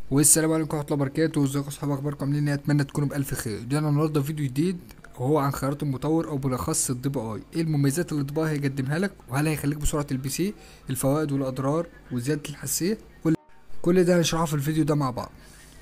والسلام عليكم ورحمه الله وبركاته ازيكم اصحاب اخباركم عاملين ايه اتمنى تكونوا بالف خير جانا النهارده فيديو جديد وهو عن خيارات المطور او بالاخص الدي بي اي ايه المميزات اللي الدي بي اي هيقدمها لك وهل هيخليك بسرعه البي سي الفوائد والاضرار وزياده الحساسيه كل كل ده هنشرحه في الفيديو ده مع بعض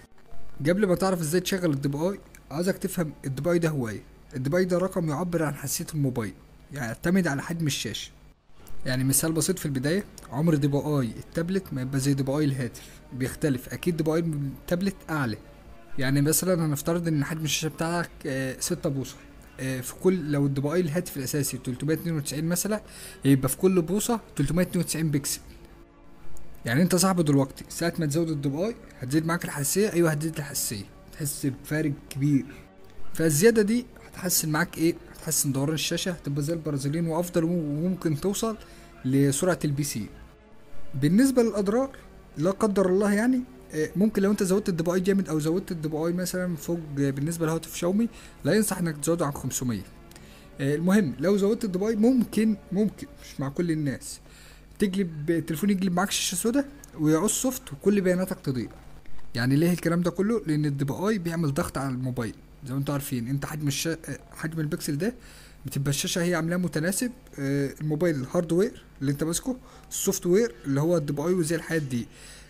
قبل ما تعرف ازاي تشغل الدي بي اي عايزك تفهم الدي بي اي ده هو ايه الدي بي اي ده رقم يعبر عن حساسيه الموبايل يعني يعتمد على حجم الشاشه يعني مثال بسيط في البداية عمر دي بي اي التابلت ما يبقى زي دي بي اي الهاتف بيختلف اكيد دي بي اي التابلت اعلى يعني مثلا هنفترض ان حجم الشاشة بتاعك آه ستة بوصة آه في كل لو الدي بي اي الهاتف الاساسي 392 مثلا يبقى في كل بوصة 392 بكسل يعني انت صاحبه دلوقتي ساعة ما تزود الدي بي اي هتزيد معاك الحساسية ايوه هتزيد الحساسية تحس بفارق كبير فالزيادة دي هتحسن معاك ايه هتحسن دوران الشاشة هتبقى زي البرازيليين وافضل وممكن توصل لسرعة البي سي بالنسبة للأضرار لا قدر الله يعني آه، ممكن لو انت زودت الدي بي اي جامد او زودت الدي بي اي مثلا فوق آه، بالنسبه لهاتف شاومي لا ينصح انك تزوده عن 500 آه، المهم لو زودت الدي بي اي ممكن ممكن مش مع كل الناس تقلب التليفون يقلب معاك شاشه سودا ويعوز سوفت وكل بياناتك تضيع يعني ليه الكلام ده كله لان الدي بي اي بيعمل ضغط على الموبايل زي ما انتوا عارفين انت حجم الشا... حجم البكسل ده بتبقى الشاشه هي عاملاه متناسب آه، الموبايل الهاردوير اللي انت ماسكه السوفت وير اللي هو الدي بي اي وزي الحاجات دي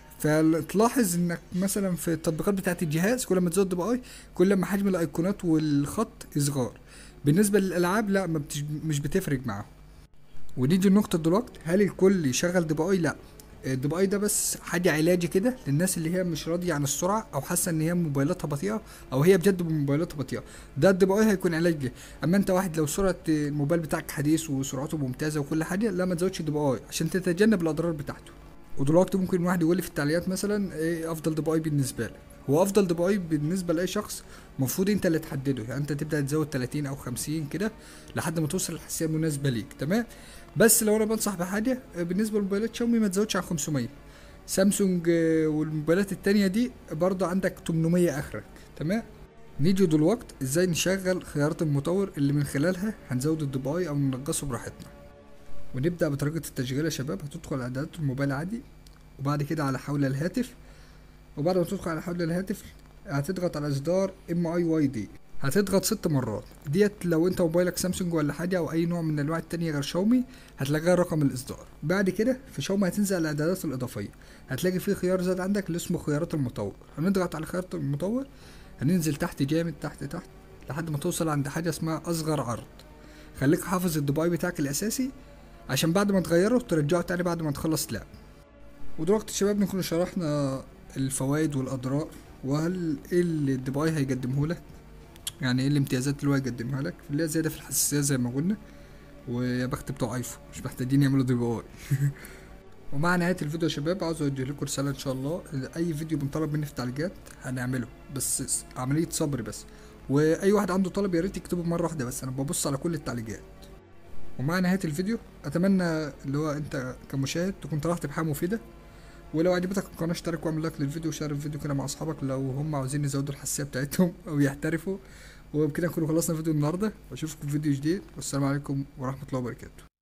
فتلاحظ انك مثلا في التطبيقات بتاعه الجهاز كل ما تزود دي بي اي كل ما حجم الايقونات والخط يصغر بالنسبه للالعاب لا ما بتش... مش بتفرق معاهم ونيجي لنقطه دلوقتي هل الكل يشغل دي بي اي لا الدي بي اي ده بس حاجه علاجي كده للناس اللي هي مش راضيه عن السرعه او حاسه ان هي موبايلاتها بطيئه او هي بجد موبايلاتها بطيئه ده الدي بي اي هيكون علاج ليه اما انت واحد لو سرعه الموبايل بتاعك حديث وسرعته ممتازه وكل حاجه لا ما تزودش الدي بي اي عشان تتجنب الاضرار بتاعته ودلوقتي ممكن واحد يقول لي في التعليقات مثلا ايه افضل دي بي اي بالنسبه لك هو افضل دي بي اي بالنسبه لاي شخص المفروض انت اللي تحدده يعني انت تبدا تزود 30 او 50 كده لحد ما توصل للحساسيه المناسبه ليك تمام بس لو انا بنصح بحاجه آه، بالنسبه لموبايلات شاومي ما تزودش عن 500 سامسونج آه، والموبايلات التانية دي برضه عندك 800 اخرك تمام نيجي دلوقت ازاي نشغل خيارات المطور اللي من خلالها هنزود الدي بي اي او ننقصه براحتنا ونبدا بطريقه التشغيل يا شباب هتدخل على اعدادات الموبايل عادي وبعد كده على حول الهاتف وبعد ما تدخل على حول الهاتف هتضغط على اصدار ام اي واي دي هتضغط ست مرات ديت لو انت موبايلك سامسونج ولا حاجه او اي نوع من الانواع التانية غير شاومي هتلاقيها رقم الاصدار بعد كده في شاومي هتنزل على الاعدادات الاضافيه هتلاقي فيه خيار زاد عندك اللي اسمه خيارات المطور هنضغط على خيارات المطور هننزل تحت جامد تحت تحت لحد ما توصل عند حاجه اسمها اصغر عرض خليك حافظ الديباي بتاعك الاساسي عشان بعد ما تغيره ترجعه تاني بعد ما تخلص لعب ودلوقتي يا شباب نكون شرحنا الفوائد والاضرار وهل ايه اللي الديباي هيقدمه لك يعني ايه الامتيازات اللي هو هيقدمها لك اللي هي زياده في الحساسيه زي ما قلنا ويا بخت بتوع ايفون مش محتاجين يعملوا دي بي اي ومع نهايه الفيديو يا شباب عاوز اوجه لكم رساله ان شاء الله اي فيديو بنطلب مني في التعليقات هنعمله بس عمليه صبر بس واي واحد عنده طلب يا ريت يكتبه مره واحده بس انا ببص على كل التعليقات ومع نهايه الفيديو اتمنى اللي هو انت كمشاهد تكون طلعت بحاجه مفيده ولو عجبتك القناه اشترك واعمل لايك للفيديو وشير الفيديو كده مع اصحابك لو هم عاوزين يزودوا الحساسيه بتاعتهم او يحترفوا وبكده نكون خلصنا فيديو النهارده واشوفكم في فيديو جديد والسلام عليكم ورحمه الله وبركاته